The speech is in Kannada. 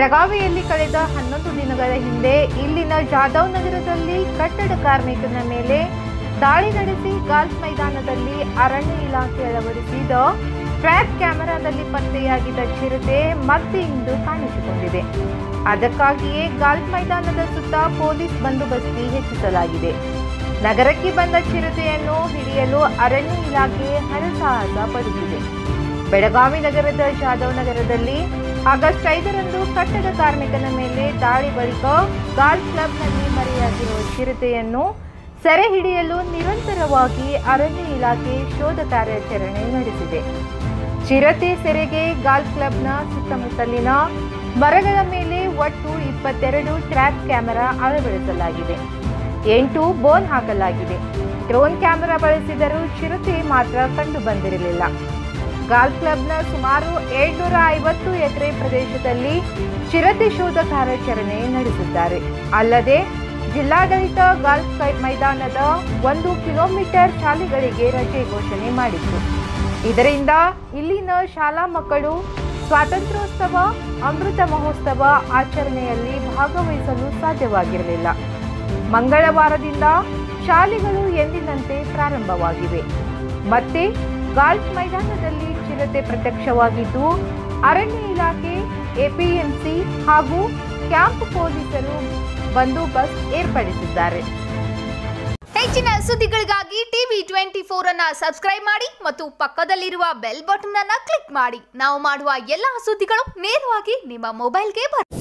ಬೆಳಗಾವಿಯಲ್ಲಿ ಕಳೆದ ಹನ್ನೊಂದು ದಿನಗಳ ಹಿಂದೆ ಇಲ್ಲಿನ ಜಾಧವ್ ನಗರದಲ್ಲಿ ಕಟ್ಟಡ ಕಾರ್ಮಿಕನ ಮೇಲೆ ದಾಳಿ ನಡೆಸಿ ಗಾಲ್ಫ್ ಮೈದಾನದಲ್ಲಿ ಅರಣ್ಯ ಇಲಾಖೆ ಅಳವಡಿಸಿದ ಟ್ರ್ಯಾಪ್ ಕ್ಯಾಮೆರಾದಲ್ಲಿ ಪತ್ತೆಯಾಗಿದ್ದ ಚಿರತೆ ಮತ್ತೆ ಇಂದು ಕಾಣಿಸಿಕೊಂಡಿದೆ ಅದಕ್ಕಾಗಿಯೇ ಗಾಲ್ಫ್ ಮೈದಾನದ ಸುತ್ತ ಪೊಲೀಸ್ ಬಂದೋಬಸ್ತಿ ಹೆಚ್ಚಿಸಲಾಗಿದೆ ನಗರಕ್ಕೆ ಬಂದ ಚಿರತೆಯನ್ನು ಹಿಡಿಯಲು ಅರಣ್ಯ ಇಲಾಖೆ ಹರಸಾಹಸ ಪಡುತ್ತಿದೆ ಬೆಳಗಾವಿ ನಗರದ ಜಾಧವ್ ನಗರದಲ್ಲಿ ಆಗಸ್ಟ್ ಐದರಂದು ಕಟ್ಟಡ ಕಾರ್ಮಿಕನ ಮೇಲೆ ದಾಳಿ ಬಳಿಕ ಗಾಲ್ಫ್ ಕ್ಲಬ್ನಲ್ಲಿ ಮರೆಯಾಗಿರುವ ಚಿರತೆಯನ್ನು ಸೆರೆ ಹಿಡಿಯಲು ನಿರಂತರವಾಗಿ ಅರಣ್ಯ ಇಲಾಖೆ ಶೋಧ ಕಾರ್ಯಾಚರಣೆ ನಡೆಸಿದೆ ಚಿರತೆ ಸೆರೆಗೆ ಗಾಲ್ಫ್ ಕ್ಲಬ್ನ ಸುತ್ತಮುತ್ತಲಿನ ಮರಗಳ ಮೇಲೆ ಒಟ್ಟು ಇಪ್ಪತ್ತೆರಡು ಟ್ರ್ಯಾಪ್ ಕ್ಯಾಮೆರಾ ಅಳವಡಿಸಲಾಗಿದೆ ಎಂಟು ಬೋನ್ ಹಾಕಲಾಗಿದೆ ಡ್ರೋನ್ ಕ್ಯಾಮೆರಾ ಬಳಸಿದರೂ ಚಿರತೆ ಮಾತ್ರ ಕಂಡು ಬಂದಿರಲಿಲ್ಲ ಗಾಲ್ಫ್ ಕ್ಲಬ್ನ ಸುಮಾರು ಏಳ್ನೂರ ಐವತ್ತು ಎಕರೆ ಪ್ರದೇಶದಲ್ಲಿ ಚಿರತೆ ಶೋಧ ಕಾರ್ಯಾಚರಣೆ ನಡೆಸಿದ್ದಾರೆ ಅಲ್ಲದೆ ಜಿಲ್ಲಾಡಳಿತ ಗಾಲ್ಫ್ ಕೈ- ಮೈದಾನದ ಒಂದು ಕಿಲೋಮೀಟರ್ ಶಾಲೆಗಳಿಗೆ ರಜೆ ಘೋಷಣೆ ಮಾಡಿತ್ತು ಇದರಿಂದ ಇಲ್ಲಿನ ಶಾಲಾ ಮಕ್ಕಳು ಸ್ವಾತಂತ್ರ್ಯೋತ್ಸವ ಅಮೃತ ಮಹೋತ್ಸವ ಆಚರಣೆಯಲ್ಲಿ ಭಾಗವಹಿಸಲು ಸಾಧ್ಯವಾಗಿರಲಿಲ್ಲ ಮಂಗಳವಾರದಿಂದ ಶಾಲೆಗಳು ಎಂದಿನಂತೆ ಪ್ರಾರಂಭವಾಗಿವೆ ಮತ್ತೆ ಗಾಲ್ಫ್ ಮೈದಾನದಲ್ಲಿ ಚಿರತೆ ಪ್ರತ್ಯಕ್ಷವಾಗಿದ್ದು ಅರಣ್ಯ ಇಲಾಖೆ ಎಪಿಎಂಸಿ ಹಾಗೂ ಕ್ಯಾಂಪ್ ಪೊಲೀಸರು ಬಂದೋಬಸ್ತ್ ಏರ್ಪಡಿಸಿದ್ದಾರೆ ಹೆಚ್ಚಿನ ಸುದ್ದಿಗಳಿಗಾಗಿ ಟಿವಿ ಟ್ವೆಂಟಿ ಫೋರ್ ಅನ್ನ ಸಬ್ಸ್ಕ್ರೈಬ್ ಮಾಡಿ ಮತ್ತು ಪಕ್ಕದಲ್ಲಿರುವ ಬೆಲ್ ಬಟನ್ ಅನ್ನ ಕ್ಲಿಕ್ ಮಾಡಿ ನಾವು ಮಾಡುವ ಎಲ್ಲಾ ಸುದ್ದಿಗಳು ನೇರವಾಗಿ ನಿಮ್ಮ ಮೊಬೈಲ್ಗೆ ಬರುತ್ತೆ